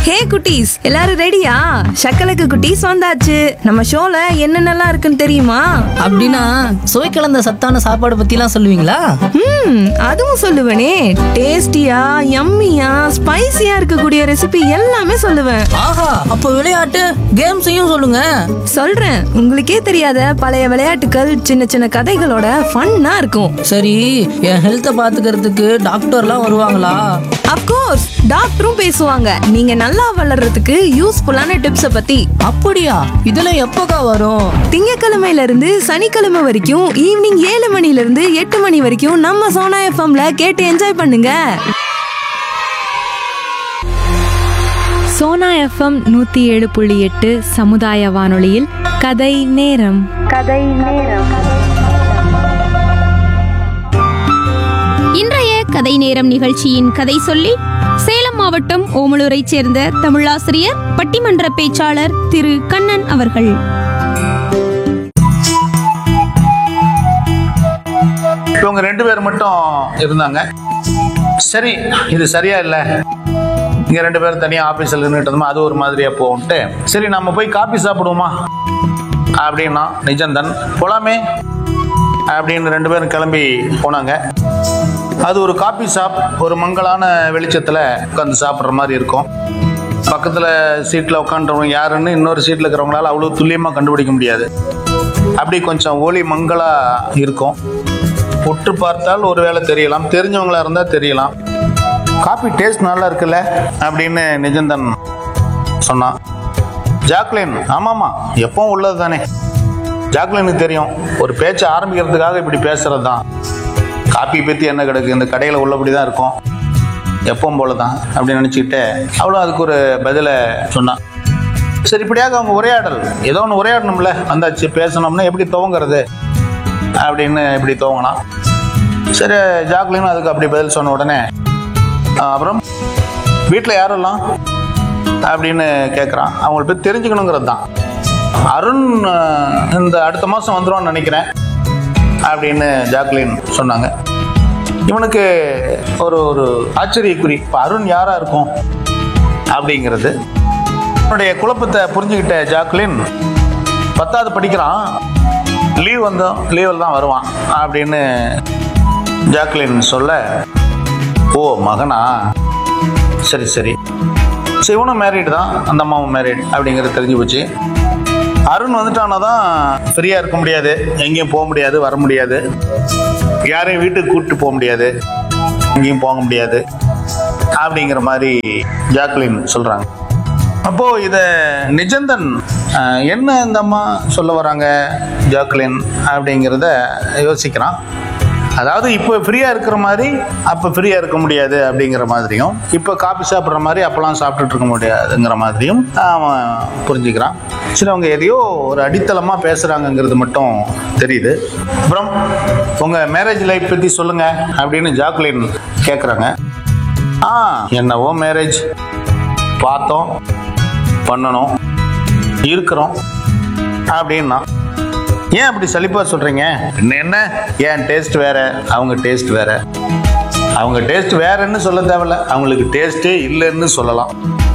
ஹே குட்டீஸ் எல்லாரும் ரெடியா சக்கலக்கு குட்டீஸ் வந்தாச்சு நம்ம ஷோல என்னென்னலாம் இருக்குன்னு தெரியுமா அப்படின்னா சுவை கலந்த சத்தான சாப்பாடு பத்திலாம் சொல்லுவீங்களா ம் அதுவும் சொல்லுவேனே டேஸ்டியா யம்மியா ஸ்பைசியா இருக்கக்கூடிய ரெசிபி எல்லாமே சொல்லுவேன் ஆஹா அப்ப விளையாட்டு கேம்ஸையும் சொல்லுங்க சொல்றேன் உங்களுக்கே தெரியாத பழைய விளையாட்டுகள் சின்ன சின்ன கதைகளோட ஃபன்னா இருக்கும் சரி என் ஹெல்த்தை பாத்துக்கிறதுக்கு டாக்டர்லாம் வருவாங்களா அப்கோர்ஸ் டாக்டரும் பேசுவாங்க நீங்க நல்லா வளர்றதுக்கு யூஸ்ஃபுல்லான டிப்ஸ பத்தி அப்படியா இதெல்லாம் எப்போக்கா வரும் திங்கக்கிழமையில இருந்து சனிக்கிழமை வரைக்கும் ஈவினிங் ஏழு மணில இருந்து எட்டு மணி வரைக்கும் நம்ம சோனா எஃப்எம்ல கேட்டு என்ஜாய் பண்ணுங்க சோனா எஃப்எம் நூத்தி ஏழு புள்ளி எட்டு சமுதாய வானொலியில் கதை நேரம் இன்றைய கதை நேரம் நிகழ்ச்சியின் கதை சொல்லி சேலம் மாவட்டம் ஓமலூரைச் சேர்ந்த தமிழாசிரியர் பட்டிமன்ற பேச்சாளர் திரு கண்ணன் அவர்கள் இவங்க ரெண்டு பேர் மட்டும் இருந்தாங்க சரி இது சரியா இல்லை இங்க ரெண்டு பேரும் தனியா ஆபீஸ்ல இருந்துட்டு இருந்தோம் அது ஒரு மாதிரியா போகும்ட்டு சரி நம்ம போய் காபி சாப்பிடுவோமா அப்படின்னா நிஜந்தன் போலாமே அப்படின்னு ரெண்டு பேரும் கிளம்பி போனாங்க அது ஒரு காபி ஷாப் ஒரு மங்கலான வெளிச்சத்தில் உட்காந்து சாப்பிட்ற மாதிரி இருக்கும் பக்கத்தில் சீட்டில் உட்காந்துறவங்க யாருன்னு இன்னொரு சீட்டில் இருக்கிறவங்களால அவ்வளோ துல்லியமாக கண்டுபிடிக்க முடியாது அப்படி கொஞ்சம் ஒளி மங்களா இருக்கும் உற்று பார்த்தால் ஒருவேளை தெரியலாம் தெரிஞ்சவங்களா இருந்தால் தெரியலாம் காபி டேஸ்ட் நல்லா இருக்குல்ல அப்படின்னு நிஜந்தன் சொன்னான் ஜாக்லின் ஆமாமா எப்பவும் உள்ளது தானே ஜாக்லினுக்கு தெரியும் ஒரு பேச்சை ஆரம்பிக்கிறதுக்காக இப்படி பேசுறது தான் காப்பி பற்றி என்ன கிடக்கு இந்த கடையில் உள்ளபடி தான் இருக்கும் எப்பவும் போல தான் அப்படின்னு நினச்சிக்கிட்டு அவளும் அதுக்கு ஒரு பதிலை சொன்னான் சரி இப்படியாக அவங்க உரையாடல் ஏதோ ஒன்று உரையாடணும்ல வந்தாச்சு பேசணும்னா எப்படி துவங்குறது அப்படின்னு இப்படி துவங்கினான் சரி ஜாக்லின் அதுக்கு அப்படி பதில் சொன்ன உடனே "ஆ, அப்புறம் வீட்டில் யாரெல்லாம் அப்படின்னு கேட்குறான் அவங்கள போய் தெரிஞ்சுக்கணுங்கிறது தான் அருண் ஆ, இந்த அடுத்த மாதம் வந்துருவான்னு நினைக்கிறேன் அப்படின்னு ஜாக்லின் சொன்னாங்க இவனுக்கு ஒரு ஒரு ஆச்சரியக்குறி இப்போ அருண் யாரா இருக்கும் அப்படிங்கிறது அவனுடைய குழப்பத்தை புரிஞ்சுக்கிட்ட ஜாக்லின் பத்தாவது படிக்கிறான் லீவ் வந்தோம் லீவில் தான் வருவான் அப்படின்னு ஜாக்லின் சொல்ல ஓ மகனா சரி சரி சரி இவனும் மேரீடு தான் அந்த அம்மாவும் மேரீட் அப்படிங்கிறது தெரிஞ்சு போச்சு அருண் வந்துட்டானா தான் ஃப்ரீயாக இருக்க முடியாது எங்கேயும் போக முடியாது வர முடியாது யாரையும் வீட்டுக்கு கூப்பிட்டு போக முடியாது எங்கேயும் போக முடியாது அப்படிங்கிற மாதிரி ஜாக்லின் சொல்கிறாங்க அப்போது இதை நிஜந்தன் அஹ், என்ன இந்த அம்மா சொல்ல வராங்க ஜாக்லின் அப்படிங்கிறத யோசிக்கிறான் அதாவது இப்போ ஃப்ரீயாக இருக்கிற மாதிரி அப்போ ஃப்ரீயாக இருக்க முடியாது அப்படிங்கிற மாதிரியும் இப்போ காபி சாப்பிட்ற மாதிரி அப்போல்லாம் சாப்பிட்டுட்டு இருக்க முடியாதுங்கிற மாதிரியும் அவன் புரிஞ்சுக்கிறான் சரி அவங்க எதையோ ஒரு அடித்தளமாக பேசுகிறாங்கங்கிறது மட்டும் தெரியுது அப்புறம் உங்கள் மேரேஜ் லைஃப் பற்றி சொல்லுங்கள் அப்படின்னு ஜாக்லின் கேட்குறாங்க ஆ என்னவோ மேரேஜ் பார்த்தோம் பண்ணணும் இருக்கிறோம் அப்படின்னா ஏன் அப்படி சலிப்பா சொல்றீங்க என்ன என்ன ஏன் டேஸ்ட் வேற அவங்க டேஸ்ட் வேற அவங்க டேஸ்ட் வேறன்னு சொல்ல தேவையில்ல அவங்களுக்கு டேஸ்டே இல்லைன்னு சொல்லலாம்